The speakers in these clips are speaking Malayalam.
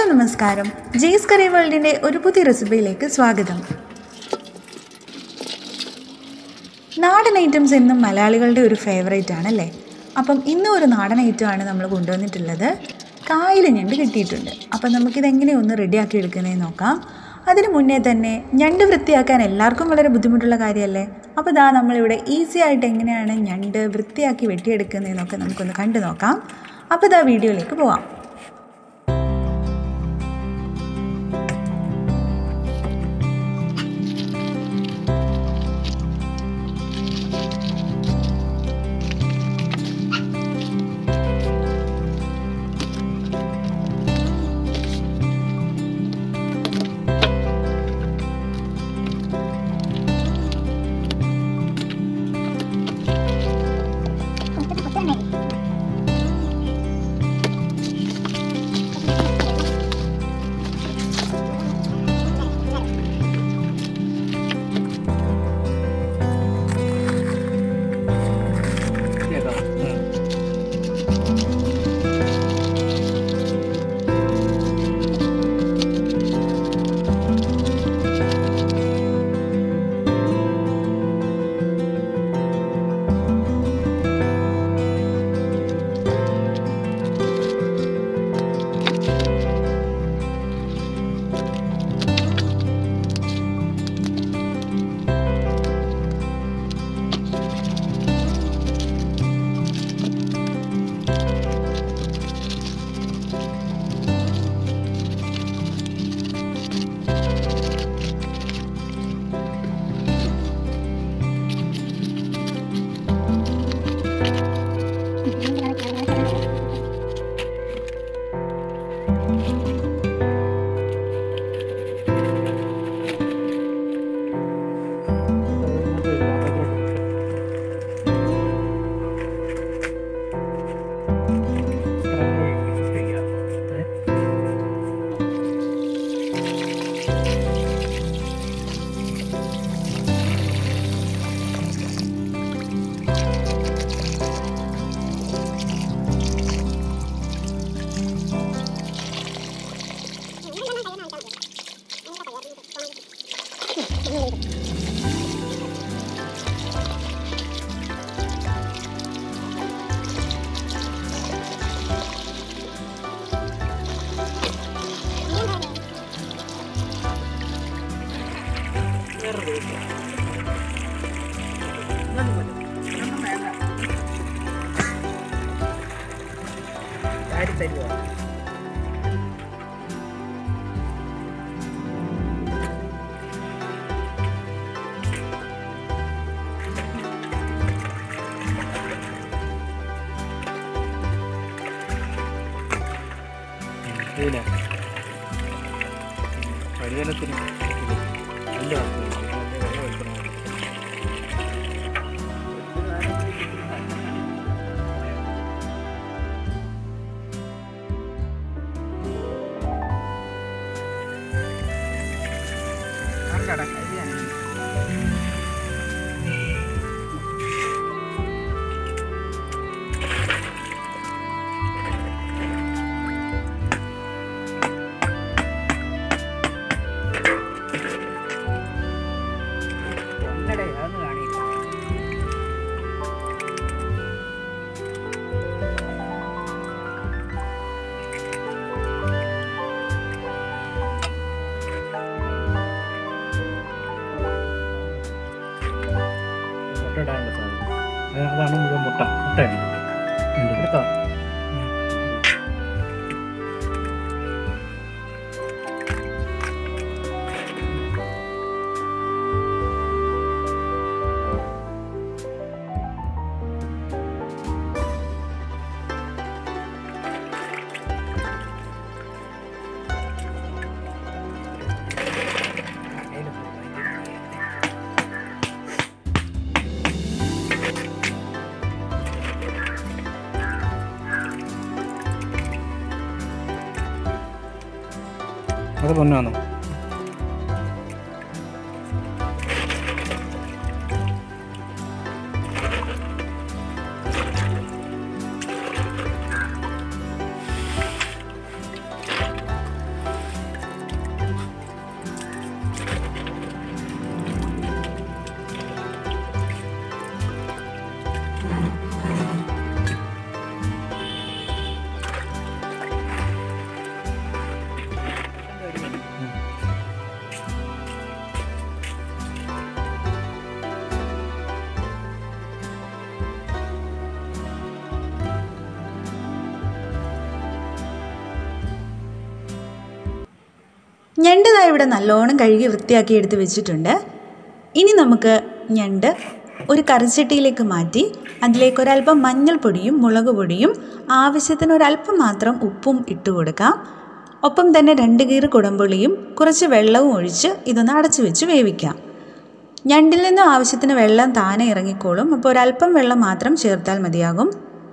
എല്ലാവർക്കും നമസ്കാരം ജെയ്സ് കറി വേൾഡിൻ്റെ ഒരു പുതിയ റെസിപ്പിയിലേക്ക് സ്വാഗതം നാടൻ ഐറ്റംസ് എന്നും മലയാളികളുടെ ഒരു ഫേവറേറ്റ് ആണല്ലേ അപ്പം ഇന്നും ഒരു നാടൻ ഐറ്റമാണ് നമ്മൾ കൊണ്ടുവന്നിട്ടുള്ളത് കായൽ ഞണ്ട് കിട്ടിയിട്ടുണ്ട് അപ്പം നമുക്കിതെങ്ങനെ ഒന്ന് റെഡിയാക്കി എടുക്കുന്നതെന്ന് നോക്കാം അതിന് മുന്നേ തന്നെ ഞണ്ട് വൃത്തിയാക്കാൻ എല്ലാവർക്കും വളരെ ബുദ്ധിമുട്ടുള്ള കാര്യമല്ലേ അപ്പോൾ ഇതാ നമ്മളിവിടെ ഈസി ആയിട്ട് എങ്ങനെയാണ് ഞണ്ട് വൃത്തിയാക്കി വെട്ടിയെടുക്കുന്നതെന്നൊക്കെ നമുക്കൊന്ന് കണ്ടു നോക്കാം അപ്പോൾ ഇതാ വീഡിയോയിലേക്ക് പോവാം ഇതില്ല പരിചലത്തിന് നല്ല മുട്ട ഇടാനുള്ള സാധനം അത് അതാണ് മുഴുവൻ മുട്ട മുട്ടയാണ് ഉണ്ട് കേട്ടോ അത് പൊന്നാണോ ഞണ്ട് ദാ ഇവിടെ നല്ലോണം കഴുകി വൃത്തിയാക്കി എടുത്ത് വെച്ചിട്ടുണ്ട് ഇനി നമുക്ക് ഞണ്ട് ഒരു കറിച്ചട്ടിയിലേക്ക് മാറ്റി അതിലേക്ക് ഒരല്പം മഞ്ഞൾപ്പൊടിയും മുളക് പൊടിയും ആവശ്യത്തിന് ഒരല്പം മാത്രം ഉപ്പും ഇട്ട് കൊടുക്കാം ഒപ്പം തന്നെ രണ്ട് കീറ് കുടംപുളിയും കുറച്ച് വെള്ളവും ഒഴിച്ച് ഇതൊന്ന് അടച്ചു വെച്ച് വേവിക്കാം ഞണ്ടിൽ നിന്നും ആവശ്യത്തിന് വെള്ളം താനെ ഇറങ്ങിക്കോളും അപ്പോൾ ഒരല്പം വെള്ളം മാത്രം ചേർത്താൽ മതിയാകും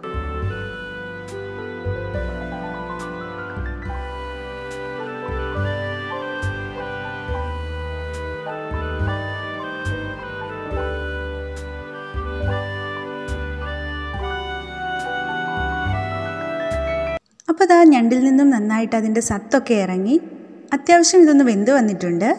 അപ്പോൾ അതാ ഞണ്ടിൽ നിന്നും നന്നായിട്ട് അതിൻ്റെ സത്തൊക്കെ ഇറങ്ങി അത്യാവശ്യം ഇതൊന്ന് വെന്ത് വന്നിട്ടുണ്ട്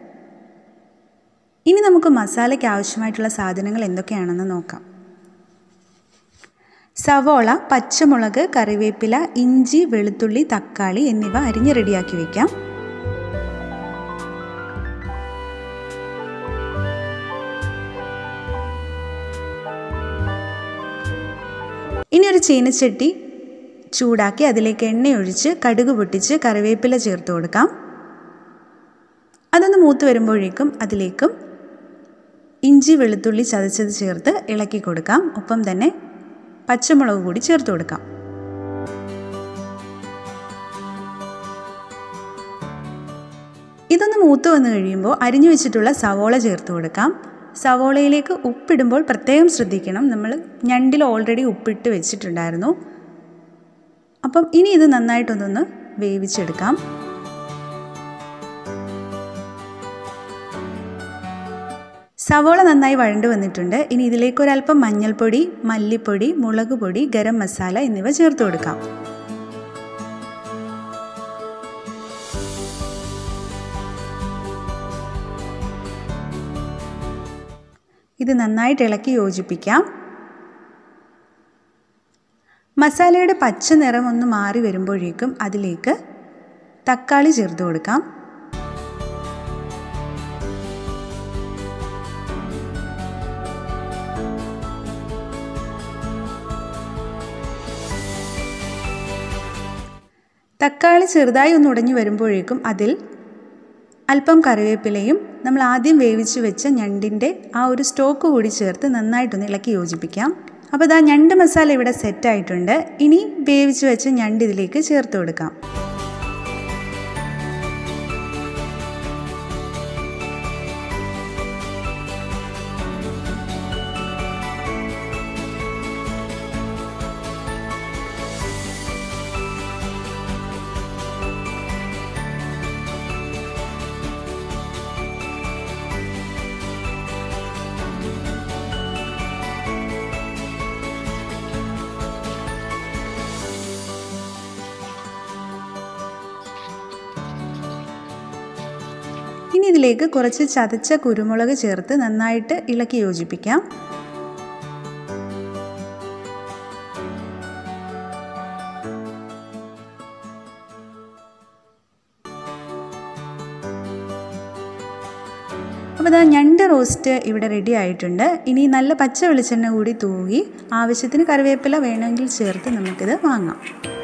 ഇനി നമുക്ക് മസാലയ്ക്ക് ആവശ്യമായിട്ടുള്ള സാധനങ്ങൾ എന്തൊക്കെയാണെന്ന് നോക്കാം സവോള പച്ചമുളക് കറിവേപ്പില ഇഞ്ചി വെളുത്തുള്ളി തക്കാളി എന്നിവ അരിഞ്ഞ് റെഡിയാക്കി വയ്ക്കാം ഇനി ഒരു ചീനച്ചട്ടി ചൂടാക്കി അതിലേക്ക് എണ്ണയൊഴിച്ച് കടുക് പൊട്ടിച്ച് കറിവേപ്പില ചേർത്ത് കൊടുക്കാം അതൊന്ന് മൂത്ത് വരുമ്പോഴേക്കും അതിലേക്കും ഇഞ്ചി വെളുത്തുള്ളി ചതച്ചത് ചേർത്ത് ഇളക്കി കൊടുക്കാം ഒപ്പം തന്നെ പച്ചമുളക് കൂടി ചേർത്ത് കൊടുക്കാം ഇതൊന്ന് മൂത്ത് വന്നു കഴിയുമ്പോൾ അരിഞ്ഞു വെച്ചിട്ടുള്ള സവോള ചേർത്ത് കൊടുക്കാം സവോളയിലേക്ക് ഉപ്പിടുമ്പോൾ പ്രത്യേകം ശ്രദ്ധിക്കണം നമ്മൾ ഞണ്ടിൽ ഓൾറെഡി ഉപ്പിട്ട് വെച്ചിട്ടുണ്ടായിരുന്നു അപ്പം ഇനി ഇത് നന്നായിട്ടൊന്നൊന്ന് വേവിച്ചെടുക്കാം സവോള നന്നായി വഴണ്ടു വന്നിട്ടുണ്ട് ഇനി ഇതിലേക്ക് ഒരല്പം മഞ്ഞൾപ്പൊടി മല്ലിപ്പൊടി മുളക് പൊടി ഗരം മസാല എന്നിവ ചേർത്ത് കൊടുക്കാം ഇത് നന്നായിട്ട് ഇളക്കി യോജിപ്പിക്കാം മസാലയുടെ പച്ച നിറം ഒന്ന് മാറി വരുമ്പോഴേക്കും അതിലേക്ക് തക്കാളി ചേർത്ത് കൊടുക്കാം തക്കാളി ചെറുതായി ഒന്ന് ഉടഞ്ഞു വരുമ്പോഴേക്കും അതിൽ അല്പം കറിവേപ്പിലയും നമ്മൾ ആദ്യം വേവിച്ച് വെച്ച ഞണ്ടിൻ്റെ ആ ഒരു സ്റ്റോക്ക് കൂടി ചേർത്ത് നന്നായിട്ടൊന്ന് ഇളക്കി യോജിപ്പിക്കാം അപ്പോൾ ഇതാ ഞണ്ട് മസാല ഇവിടെ സെറ്റായിട്ടുണ്ട് ഇനി വേവിച്ച് വെച്ച ഞണ്ട് ഇതിലേക്ക് ചേർത്ത് കൊടുക്കാം ഇനി ഇതിലേക്ക് കുറച്ച് ചതച്ച കുരുമുളക് ചേർത്ത് നന്നായിട്ട് ഇളക്കി യോജിപ്പിക്കാം അപ്പോൾ ഇതാ ഞണ്ട് റോസ്റ്റ് ഇവിടെ റെഡി ആയിട്ടുണ്ട് ഇനി നല്ല പച്ച വെളിച്ചെണ്ണ കൂടി തൂകി ആവശ്യത്തിന് കറിവേപ്പില വേണമെങ്കിൽ ചേർത്ത് നമുക്കിത് വാങ്ങാം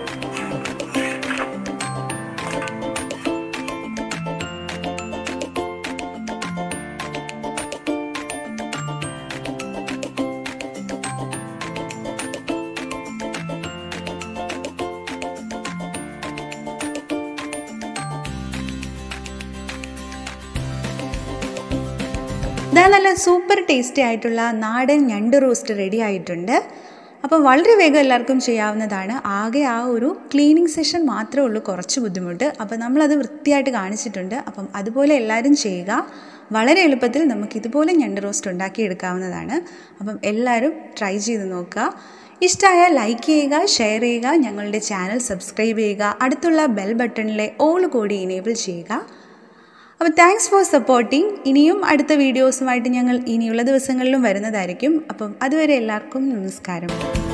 ഇതാ നല്ല സൂപ്പർ ടേസ്റ്റി ആയിട്ടുള്ള നാടൻ ഞണ്ട് റോസ്റ്റ് റെഡി ആയിട്ടുണ്ട് അപ്പം വളരെ വേഗം എല്ലാവർക്കും ചെയ്യാവുന്നതാണ് ആകെ ആ ഒരു ക്ലീനിങ് സെഷൻ മാത്രമേ ഉള്ളൂ കുറച്ച് ബുദ്ധിമുട്ട് അപ്പം നമ്മളത് വൃത്തിയായിട്ട് കാണിച്ചിട്ടുണ്ട് അപ്പം അതുപോലെ എല്ലാവരും ചെയ്യുക വളരെ എളുപ്പത്തിൽ നമുക്ക് ഇതുപോലെ ഞണ്ട് റോസ്റ്റ് ഉണ്ടാക്കിയെടുക്കാവുന്നതാണ് അപ്പം എല്ലാവരും ട്രൈ ചെയ്ത് നോക്കുക ഇഷ്ടമായാൽ ലൈക്ക് ചെയ്യുക ഷെയർ ചെയ്യുക ഞങ്ങളുടെ ചാനൽ സബ്സ്ക്രൈബ് ചെയ്യുക അടുത്തുള്ള ബെൽ ബട്ടണിലെ ഓൾ കൂടി ഇനേബിൾ ചെയ്യുക അപ്പോൾ താങ്ക്സ് ഫോർ സപ്പോർട്ടിങ് ഇനിയും അടുത്ത വീഡിയോസുമായിട്ട് ഞങ്ങൾ ഇനിയുള്ള ദിവസങ്ങളിലും വരുന്നതായിരിക്കും അപ്പം അതുവരെ എല്ലാവർക്കും നമസ്കാരം